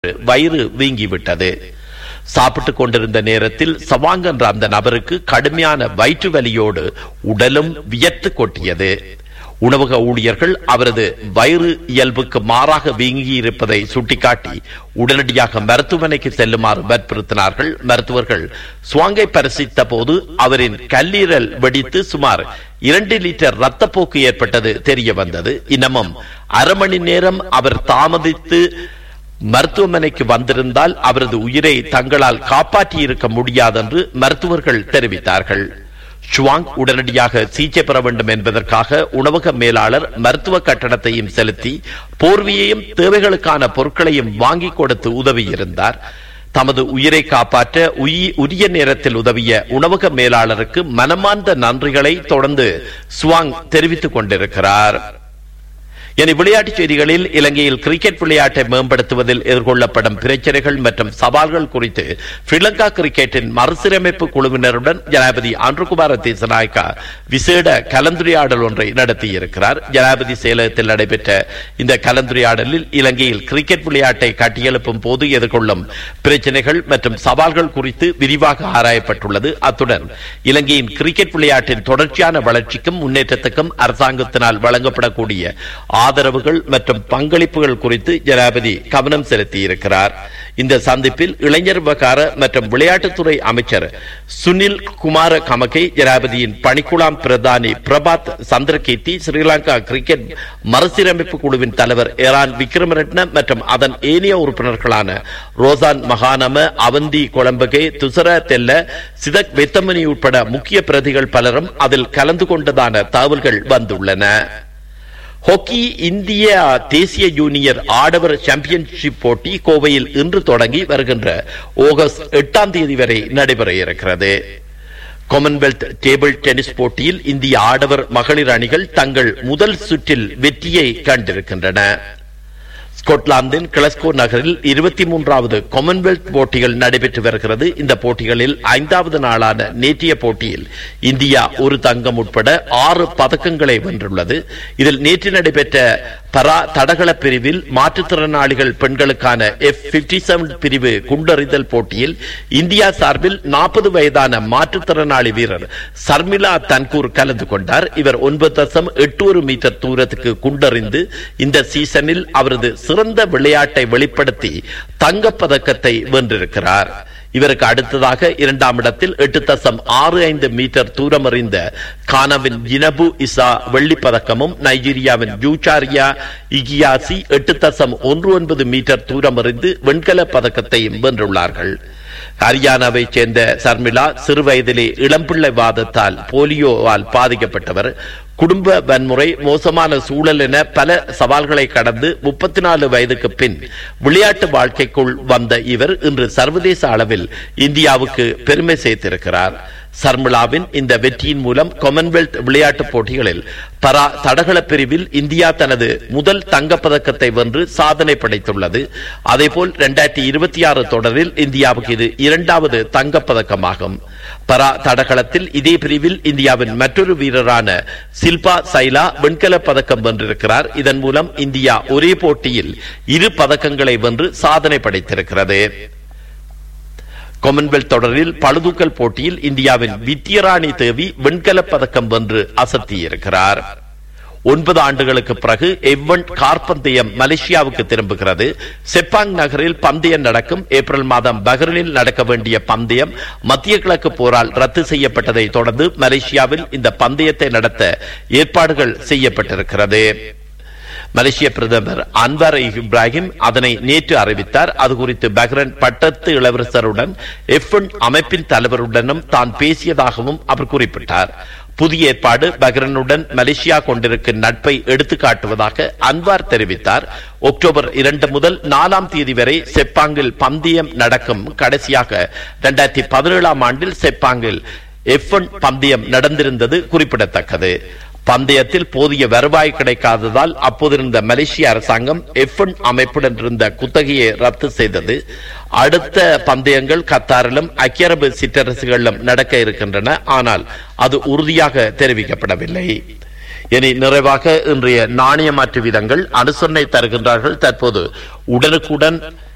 வயிறு வீங்கிவிட்டது சாப்பிட்டுக் கொண்டிருந்த நேரத்தில் சவாங் என்ற அந்த நபருக்கு கடுமையான வயிற்று வலியோடு உடலும் வியர்த்து கொட்டியது உணவக ஊழியர்கள் அவரது வயிறு இயல்புக்கு மாறாக வீங்கியிருப்பதை சுட்டிக்காட்டி உடனடியாக மருத்துவமனைக்கு செல்லுமாறு வற்புறுத்தினார்கள் மருத்துவர்கள் சுவாங்கை பரிசித்த போது அவரின் கல்லீரல் வெடித்து சுமார் இரண்டு லிட்டர் ரத்தப்போக்கு ஏற்பட்டது தெரிய வந்தது இன்னமும் அரை மணி நேரம் அவர் தாமதித்து மருத்துவமனைக்கு வந்திருந்தால் அவரது உயிரை தங்களால் காப்பாற்றி இருக்க முடியாதென்று மருத்துவர்கள் தெரிவித்தார்கள் ஷுவாங் உடனடியாக சிகிச்சை பெற வேண்டும் என்பதற்காக உணவக மேலாளர் மருத்துவ கட்டணத்தையும் செலுத்தி போர்வையையும் தேவைகளுக்கான பொருட்களையும் வாங்கி கொடுத்து உதவியிருந்தார் தமது உயிரை காப்பாற்ற உயி- உரிய நேரத்தில் உதவிய உணவக மேலாளருக்கு மனமார்ந்த நன்றிகளை தொடர்ந்து சுவாங் தெரிவித்துக் கொண்டிருக்கிறார் இனி விளையாட்டுச் செய்திகளில் இலங்கையில் கிரிக்கெட் விளையாட்டை மேம்படுத்துவதில் எதிர்கொள்ளப்படும் பிரச்சனைகள் மற்றும் சவால்கள் குறித்து ஸ்ரீலங்கா கிரிக்கெட்டின் மறுசீரமைப்பு குழுவினருடன் ஜனாதிபதி அன்றுகுமார தேசநாயக்கா விசேட கலந்துரையாடல் ஒன்றை நடத்தியிருக்கிறார் ஜனாதிபதி செயலகத்தில் நடைபெற்ற இந்த கலந்துரையாடலில் இலங்கையில் கிரிக்கெட் விளையாட்டை கட்டியெழுப்பும் போது எதிர்கொள்ளும் பிரச்சனைகள் மற்றும் சவால்கள் குறித்து விரிவாக ஆராயப்பட்டுள்ளது அத்துடன் இலங்கையின் கிரிக்கெட் விளையாட்டின் தொடர்ச்சியான வளர்ச்சிக்கும் முன்னேற்றத்துக்கும் அரசாங்கத்தினால் வழங்கப்படக்கூடிய ஆதரவுகள் மற்றும் பங்களிப்புகள் குறித்து ஜனாதிபதி கவனம் செலுத்தியிருக்கிறார் இந்த சந்திப்பில் இளைஞர் விவகார மற்றும் விளையாட்டுத்துறை அமைச்சர் சுனில் குமார கமகை ஜனாதிபதியின் பணிக்குழாம் பிரதானி பிரபாத் சந்திரகீர்த்தி ஸ்ரீலங்கா கிரிக்கெட் மறுசீரமைப்பு குழுவின் தலைவர் ஏரான் விக்ரமரட்ன மற்றும் அதன் ஏனைய உறுப்பினர்களான ரோசான் மகானம அவந்தி கொலம்பகே துசர தெல்ல சிதக் வெத்தமணி உட்பட முக்கிய பிரதிகள் பலரும் அதில் கலந்து கொண்டதான தகவல்கள் வந்துள்ளன ஹாக்கி இந்திய தேசிய ஜூனியர் ஆடவர் சாம்பியன்ஷிப் போட்டி கோவையில் இன்று தொடங்கி வருகின்ற ஆகஸ்ட் எட்டாம் தேதி வரை நடைபெற இருக்கிறது காமன்வெல்த் டேபிள் டென்னிஸ் போட்டியில் இந்திய ஆடவர் மகளிர் அணிகள் தங்கள் முதல் சுற்றில் வெற்றியை கண்டிருக்கின்றன ஸ்கொட்லாந்தின் கிளஸ்கோ நகரில் இருபத்தி மூன்றாவது காமன்வெல்த் போட்டிகள் நடைபெற்று வருகிறது இந்த போட்டிகளில் ஐந்தாவது நாளான நேற்றைய போட்டியில் இந்தியா ஒரு தங்கம் உட்பட ஆறு பதக்கங்களை வென்றுள்ளது இதில் நேற்று நடைபெற்ற பரா தடகள பிரிவில் மாற்றுத்திறனாளிகள் பெண்களுக்கான எஃப் பிப்டி செவன் பிரிவு குண்டறிதல் போட்டியில் இந்தியா சார்பில் நாற்பது வயதான மாற்றுத்திறனாளி வீரர் சர்மிளா தன்கூர் கலந்து கொண்டார் இவர் ஒன்பது தசம் எட்டு ஒரு மீட்டர் தூரத்துக்கு குண்டறிந்து இந்த சீசனில் அவரது சிறந்த விளையாட்டை வெளிப்படுத்தி தங்கப் பதக்கத்தை வென்றிருக்கிறார் இவருக்கு அடுத்ததாக இரண்டாம் இடத்தில் எட்டு தசம் ஆறு ஐந்து மீட்டர் தூரம் எறிந்த கானாவின் ஜினபு இசா வெள்ளிப் பதக்கமும் நைஜீரியாவின் ஜூச்சாரியா இகியாசி எட்டு தசம் ஒன்று ஒன்பது மீட்டர் தூரம் எறிந்து வெண்கலப் பதக்கத்தையும் வென்றுள்ளார்கள் ஹரியானாவைச் சேர்ந்த சர்மிளா சிறுவயதிலே இளம்பிள்ளை வாதத்தால் போலியோவால் பாதிக்கப்பட்டவர் குடும்ப வன்முறை மோசமான சூழல் என பல சவால்களை கடந்து முப்பத்தி நாலு வயதுக்கு பின் விளையாட்டு வாழ்க்கைக்குள் வந்த இவர் இன்று சர்வதேச அளவில் இந்தியாவுக்கு பெருமை சேர்த்திருக்கிறார் சர்மிளாவின் இந்த வெற்றியின் மூலம் காமன்வெல்த் விளையாட்டுப் போட்டிகளில் பரா தடகள பிரிவில் இந்தியா தனது முதல் தங்கப்பதக்கத்தை வென்று சாதனை படைத்துள்ளது அதேபோல் இரண்டாயிரத்தி இருபத்தி ஆறு தொடரில் இந்தியாவுக்கு இது இரண்டாவது தங்கப்பதக்கமாகும் பரா தடகளத்தில் இதே பிரிவில் இந்தியாவின் மற்றொரு வீரரான சில்பா சைலா வெண்கலப் பதக்கம் வென்றிருக்கிறார் இதன் மூலம் இந்தியா ஒரே போட்டியில் இரு பதக்கங்களை வென்று சாதனை படைத்திருக்கிறது காமன்வெல்த் தொடரில் பளுதூக்கல் போட்டியில் இந்தியாவின் வித்யராணி தேவி வெண்கலப் பதக்கம் வென்று அசத்தியிருக்கிறார் ஒன்பது ஆண்டுகளுக்கு பிறகு எவ்வன் கார் பந்தயம் மலேசியாவுக்கு திரும்புகிறது செப்பாங் நகரில் பந்தயம் நடக்கும் ஏப்ரல் மாதம் பஹ்ரைனில் நடக்க வேண்டிய பந்தயம் மத்திய கிழக்கு போரால் ரத்து செய்யப்பட்டதை தொடர்ந்து மலேசியாவில் இந்த பந்தயத்தை நடத்த ஏற்பாடுகள் செய்யப்பட்டிருக்கிறது மலேசிய பிரதமர் அன்வார் இப்ராஹிம் அதனை நேற்று அறிவித்தார் அது குறித்து பஹ்ரைன் பட்டத்து இளவரசருடன் எஃப் அமைப்பின் தலைவருடனும் தான் பேசியதாகவும் அவர் குறிப்பிட்டார் புதிய ஏற்பாடு பஹ்ரைனுடன் மலேசியா கொண்டிருக்கும் நட்பை எடுத்துக் காட்டுவதாக அன்வார் தெரிவித்தார் அக்டோபர் இரண்டு முதல் நாலாம் தேதி வரை செப்பாங்கில் பந்தயம் நடக்கும் கடைசியாக இரண்டாயிரத்தி பதினேழாம் ஆண்டில் செப்பாங்கில் எஃப் பந்தயம் நடந்திருந்தது குறிப்பிடத்தக்கது பந்தயத்தில் போதிய வருவாய் கிடைக்காததால் அப்போதிருந்த மலேசிய அரசாங்கம் எஃப் அமைப்புடன் இருந்த குத்தகையை ரத்து செய்தது அடுத்த பந்தயங்கள் கத்தாரிலும் ஐக்கிய அரபு சிற்றரசுகளிலும் நடக்க இருக்கின்றன ஆனால் அது உறுதியாக தெரிவிக்கப்படவில்லை இனி நிறைவாக இன்றைய நாணய மாற்று விதங்கள் அனுசரணை தருகின்றார்கள் தற்போது உடனுக்குடன்